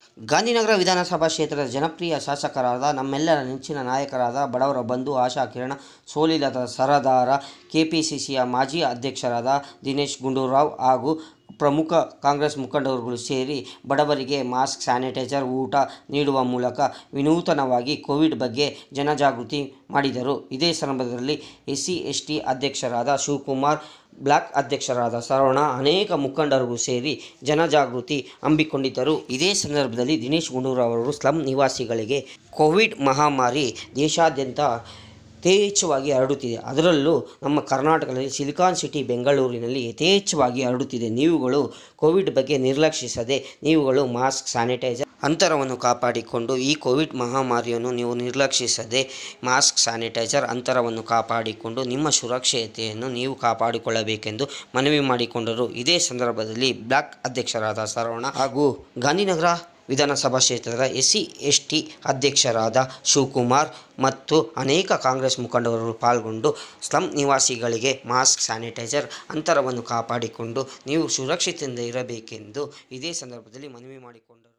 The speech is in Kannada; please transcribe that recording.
ಗಾಂಧಿನಗರ ವಿಧಾನಸಭಾ ಕ್ಷೇತ್ರದ ಜನಪ್ರಿಯ ಶಾಸಕರಾದ ನಮ್ಮೆಲ್ಲರ ನೆಚ್ಚಿನ ನಾಯಕರಾದ ಬಡವರ ಬಂಧು ಆಶಾ ಕಿರಣ ಸೋಲಿಲ್ಲದ ಸರದಾರ ಕೆಪಿಸಿಸಿಯ ಮಾಜಿ ಅಧ್ಯಕ್ಷರಾದ ದಿನೇಶ್ ಗುಂಡೂರಾವ್ ಹಾಗೂ ಪ್ರಮುಖ ಕಾಂಗ್ರೆಸ್ ಮುಖಂಡರುಗಳು ಸೇರಿ ಬಡವರಿಗೆ ಮಾಸ್ಕ್ ಸ್ಯಾನಿಟೈಸರ್ ಊಟ ನೀಡುವ ಮೂಲಕ ವಿನೂತನವಾಗಿ ಕೋವಿಡ್ ಬಗ್ಗೆ ಜನಜಾಗೃತಿ ಮಾಡಿದರು ಇದೇ ಸಂದರ್ಭದಲ್ಲಿ ಎಸ್ ಸಿ ಎಸ್ ಟಿ ಅಧ್ಯಕ್ಷರಾದ ಶಿವಕುಮಾರ್ ಬ್ಲಾಕ್ ಅಧ್ಯಕ್ಷರಾದ ಸರವಣ ಅನೇಕ ಮುಖಂಡರು ಸೇರಿ ಜನಜಾಗೃತಿ ಹಮ್ಮಿಕೊಂಡಿದ್ದರು ಇದೇ ಸಂದರ್ಭದಲ್ಲಿ ದಿನೇಶ್ ಗುಂಡೂರಾವ್ ಅವರು ಸ್ಲಂ ನಿವಾಸಿಗಳಿಗೆ ಕೋವಿಡ್ ಮಹಾಮಾರಿ ದೇಶಾದ್ಯಂತ ಯಥೇಚ್ಛವಾಗಿ ಹರಡುತ್ತಿದೆ ಅದರಲ್ಲೂ ನಮ್ಮ ಕರ್ನಾಟಕದಲ್ಲಿ ಸಿಲಿಕಾನ್ ಸಿಟಿ ಬೆಂಗಳೂರಿನಲ್ಲಿ ಯಥೇಚ್ಛವಾಗಿ ಹರಡುತ್ತಿದೆ ನೀವುಗಳು ಕೋವಿಡ್ ಬಗ್ಗೆ ನಿರ್ಲಕ್ಷಿಸದೆ ನೀವುಗಳು ಮಾಸ್ಕ್ ಸ್ಯಾನಿಟೈಸರ್ ಅಂತರವನ್ನು ಕಾಪಾಡಿಕೊಂಡು ಈ ಕೋವಿಡ್ ಮಹಾಮಾರಿಯನ್ನು ನೀವು ನಿರ್ಲಕ್ಷಿಸದೆ ಮಾಸ್ಕ್ ಸ್ಯಾನಿಟೈಸರ್ ಅಂತರವನ್ನು ಕಾಪಾಡಿಕೊಂಡು ನಿಮ್ಮ ಸುರಕ್ಷತೆಯನ್ನು ನೀವು ಕಾಪಾಡಿಕೊಳ್ಳಬೇಕೆಂದು ಮನವಿ ಮಾಡಿಕೊಂಡರು ಇದೇ ಸಂದರ್ಭದಲ್ಲಿ ಬ್ಲಾಕ್ ಅಧ್ಯಕ್ಷರಾದ ಸರವಣ ಹಾಗೂ ಗಾಂಧಿನಗರ ವಿಧಾನಸಭಾ ಕ್ಷೇತ್ರದ ಎಸ್ ಸಿ ಎಸ್ ಟಿ ಅಧ್ಯಕ್ಷರಾದ ಶಿವಕುಮಾರ್ ಮತ್ತು ಅನೇಕ ಕಾಂಗ್ರೆಸ್ ಮುಖಂಡರು ಪಾಲ್ಗೊಂಡು ಸ್ಲಂ ನಿವಾಸಿಗಳಿಗೆ ಮಾಸ್ಕ್ ಸ್ಯಾನಿಟೈಸರ್ ಅಂತರವನ್ನು ಕಾಪಾಡಿಕೊಂಡು ನೀವು ಸುರಕ್ಷತೆಯಿಂದ ಇರಬೇಕೆಂದು ಇದೇ ಸಂದರ್ಭದಲ್ಲಿ ಮನವಿ ಮಾಡಿಕೊಂಡರು